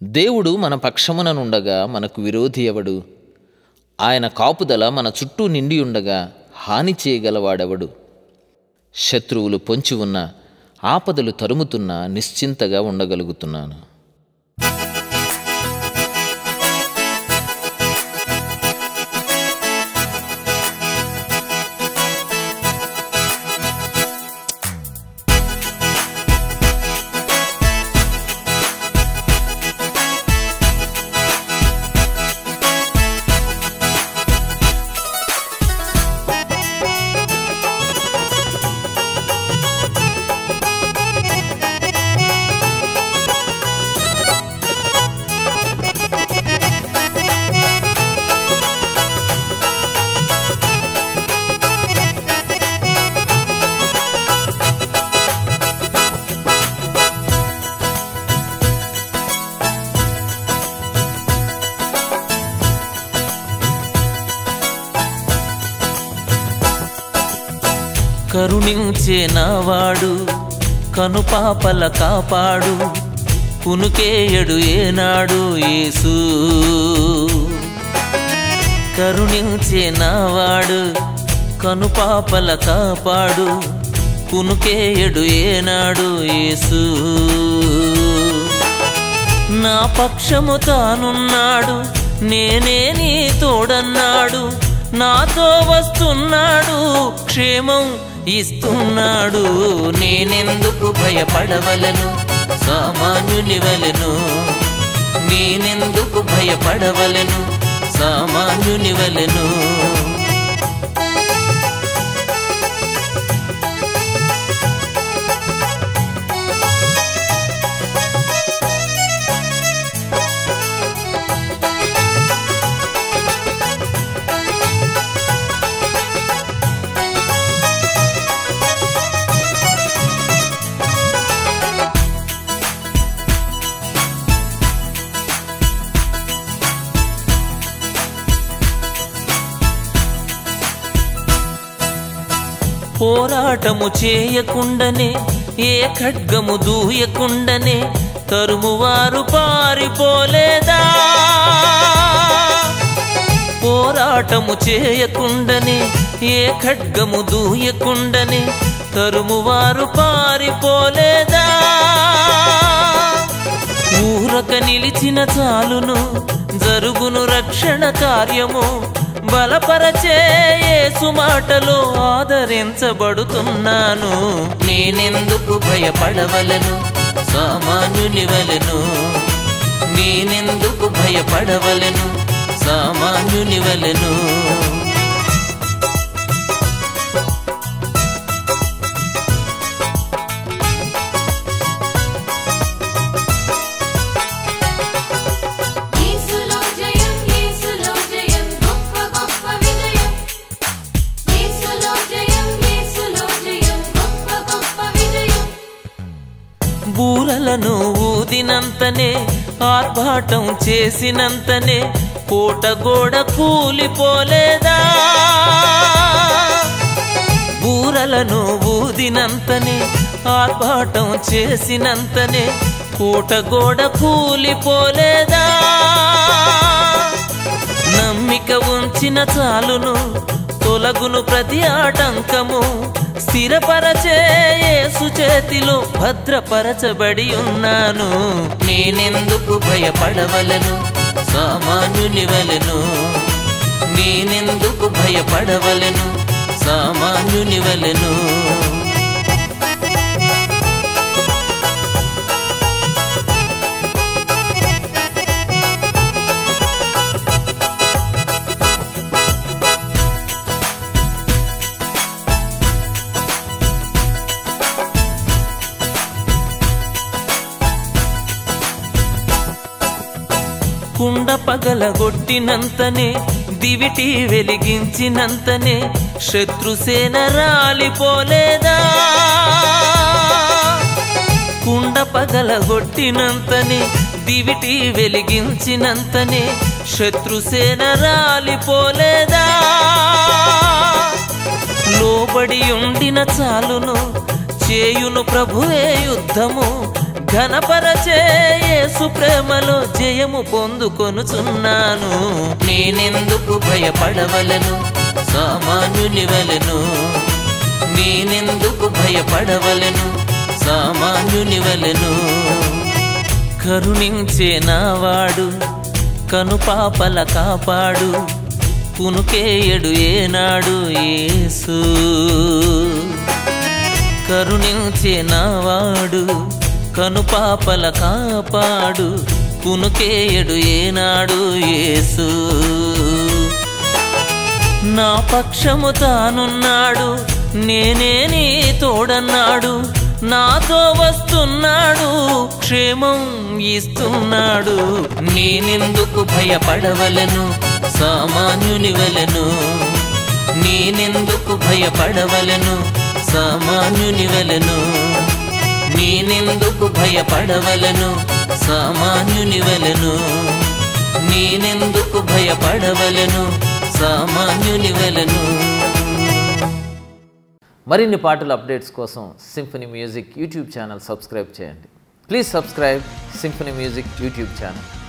దేవుడు మన పక్షముననుండగా మనకు విరోధి ఎవడు ఆయన కాపుదల మన చుట్టూ నిండి ఉండగా హాని చేయగలవాడెవడు శత్రువులు పొంచి ఉన్న ఆపదలు తరుముతున్నా నిశ్చింతగా ఉండగలుగుతున్నాను కరుణించే నావాడు కనుపాపల కాపాడు కునుకేయడు ఏనాడు యేసు కరుణించే నావాడు కనుపాపల కాపాడు కునుకేయడు ఏనాడు యేసు నా పక్షము తానున్నాడు నేనే నీ తోడన్నాడు నాతో వస్తున్నాడు క్షేమం ఇస్తున్నాడు నేనెందుకు భయపడవలను సామాన్యుని వలెను నేనెందుకు భయపడవలను సామాన్యుని వలెను పోరాటము చేయకుండనే ఏ ఖడ్గము దూయకుండనే తరుమువారు పారిపోలేదా పోరాటము చేయకుండనే ఏ ఖడ్గము దూయకుండనే తరుమువారు పారిపోలేదా ఊరక నిలిచిన చాలును జరుగును రక్షణ కార్యము బలపరచే యేసు మాటలో ఆదరించబడుతున్నాను నేనెందుకు భయపడవలను సామాన్యుని వలెను నేనెందుకు భయపడవలను సామాన్యుని వలెను యేసులో జయం యేసులో జయం గొప్ప గొప్ప విజయం యేసులో జయం యేసులో జయం గొప్ప గొప్ప విజయం బూరలను ఊదినంతనే ఆర్భాటం చేసినంతనే కోట గోడ కూలిపోలేదా బూరలను ఊదినంతనే ఆర్భాటం చేసినంతనే కోట గోడ కూలిపోలేదా నమ్మిక ఉంచిన చాలును తొలగును ప్రతి ఆటంకము స్థిరపరచే యేసు చేతిలో భద్రపరచబడి ఉన్నాను నేనెందుకు భయపడవలను సామాన్యుని వలెను నేనెందుకు భయపడవలను సామాన్యుని వలెను కుండ పగలగొట్టినంతనే దివిటి వెలిగించినంతనే శత్రుసేన రాలిపోలేదా కుండ పగలగొట్టినంతనే దివిటి వెలిగించినంతనే శత్రుసేన రాలిపోలేదా లోబడి ఉండిన చాలును చేయును ప్రభువే యుద్ధము ఘనపరచే యేసు ప్రేమలో జయము పొందుకొనుచున్నాను నేనెందుకు భయపడవలను సామాన్యుని వలెను నేనెందుకు భయపడవలను సామాన్యుని వలెను కరుణించే నావాడు కనుపాపల కాపాడు కునుకేయడు ఏనాడు యేసు కరుణించే నావాడు కనుపాపల కాపాడు కునుకేయడు ఏనాడు యేసు నా పక్షము తానున్నాడు నేనే నీ తోడన్నాడు నాతో వస్తున్నాడు క్షేమం ఇస్తున్నాడు నేనెందుకు భయపడవలను సామాన్యుని వలెను నేనెందుకు భయపడవలను సామాన్యుని వలెను నేనెందుకు భయపడవలను సామాన్యుని వలెను నేనెందుకు భయపడవలను సామాన్యుని వలెను మరిన్ని పాటల అప్డేట్స్ కోసం Symphony music YouTube channel subscribe చేయండి please subscribe Symphony music YouTube channel